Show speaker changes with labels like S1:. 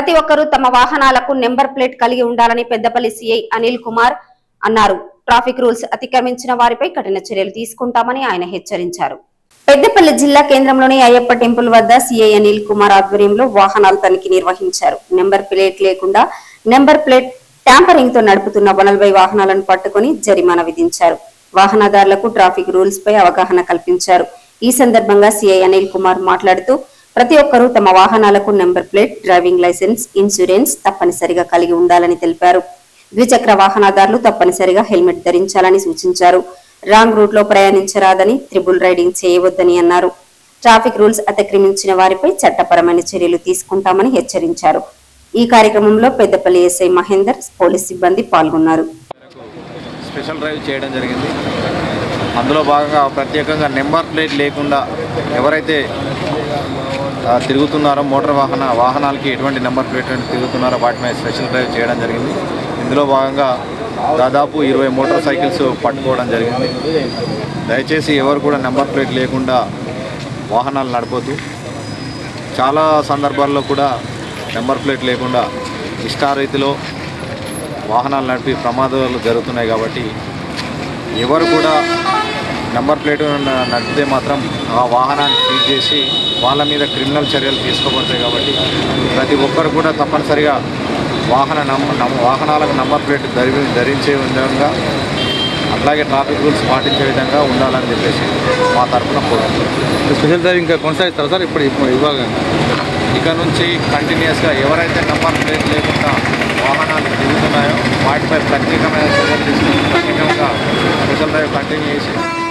S1: ప్రతి ఒక్కరూ తమ వాహనాలకు నెంబర్ ప్లేట్ కలిగి ఉండాలని పెద్దపల్లి సిఐ అనిల్ కుమార్ అన్నారు ట్రాఫిక్ రూల్స్ అతిక్రమించిన వారిపై కఠిన చర్యలు తీసుకుంటామని ఆయన హెచ్చరించారు పెద్దపల్లి జిల్లా కేంద్రంలోని అయ్యప్ప టెంపుల్ వద్ద సిఐ అనిల్ కుమార్ ఆధ్వర్యంలో వాహనాల తనిఖీ నిర్వహించారు నెంబర్ ప్లేట్ లేకుండా నెంబర్ ప్లేట్ ట్యాంపరింగ్ తో నడుపుతున్న నలభై వాహనాలను పట్టుకుని జరిమానా విధించారు వాహనదారులకు ట్రాఫిక్ రూల్స్ పై అవగాహన కల్పించారు ఈ సందర్భంగా సిఐ అనిల్ కుమార్ మాట్లాడుతూ ప్రతి ఒక్కరూ తమ వాహనాలకు number plate driving licence insurance తప్పనిసరిగా కలిగి ఉండాలని తెలిపారు ద్విచక్ర వాహనదారులు తప్పనిసరిగా హెల్మెట్ ధరించాలని సూచించారు రాంగ్ రూట్ లో ప్రయాణించరాదని త్రిబుల్ రైడింగ్ చేయవద్దని అన్నారు ట్రాఫిక్ రూల్స్ అతిక్రమించిన వారిపై చట్టపరమైన చర్యలు తీసుకుంటామని హెచ్చరించారు ఈ కార్యక్రమంలో పెద్దపల్లి ఎస్ఐ మహేందర్ పోలీస్ సిబ్బంది పాల్గొన్నారు
S2: స్పెషల్ డ్రైవ్ చేయడం జరిగింది అందులో భాగంగా ప్రత్యేకంగా నెంబర్ ప్లేట్ లేకుండా ఎవరైతే ఆ, తిరుగుతున్నారో మోటార్ వాహన వాహనాలకి ఎటువంటి నెంబర్ ప్లేట్ తిరుగుతున్నారో వాటి మీద స్పెషల్ డ్రైవ్ చేయడం జరిగింది ఇందులో భాగంగా దాదాపు ఇరవై మోటార్ సైకిల్స్ పట్టుకోవడం జరిగింది దయచేసి ఎవరు కూడా నెంబర్ ప్లేట్ లేకుండా వాహనాలు నడపొద్దు చాలా సందర్భాల్లో కూడా నెంబర్ ప్లేట్ లేకుండా ఇష్టారీతిలో వాహనాలు నడిపి ప్రమాదాలు జరుగుతున్నాయి కాబట్టి ఎవరు కూడా నెంబర్ ప్లేట్ న- నడిపితే మాత్రం ఆ వాహనాన్ని సీజ్ చేసి వాళ్ళ మీద క్రిమినల్ చర్యలు తీసుకోబడతాయి కాబట్టి ప్రతి ఒక్కరు కూడా తప్పనిసరిగా వాహన నం నం- వాహనాలకు నంబర్ ప్లేట్ ధరి ధరించే విధంగా అట్లాగే ట్రాఫిక్ రూల్స్ పాటించే విధంగా ఉండాలని చెప్పేసి మా తరఫున కోరుకుంటున్నాం
S3: స్పెషల్ డ్రైవ్ ఇంకా కొనసాగిస్తారా సార్ ఇప్పుడు ఇప్పుడు ఇవాళ
S2: ఇక నుంచి కంటిన్యూస్గా ఎవరైతే నెంబర్ ప్లేట్ లేకుండా వాహనాలు తిరుగుతున్నాయో వాటిపై ప్రత్యేకమైన చర్యలు తీసుకుని ప్రత్యేకంగా స్పెషల్ డ్రైవ్ కంటిన్యూ చేసి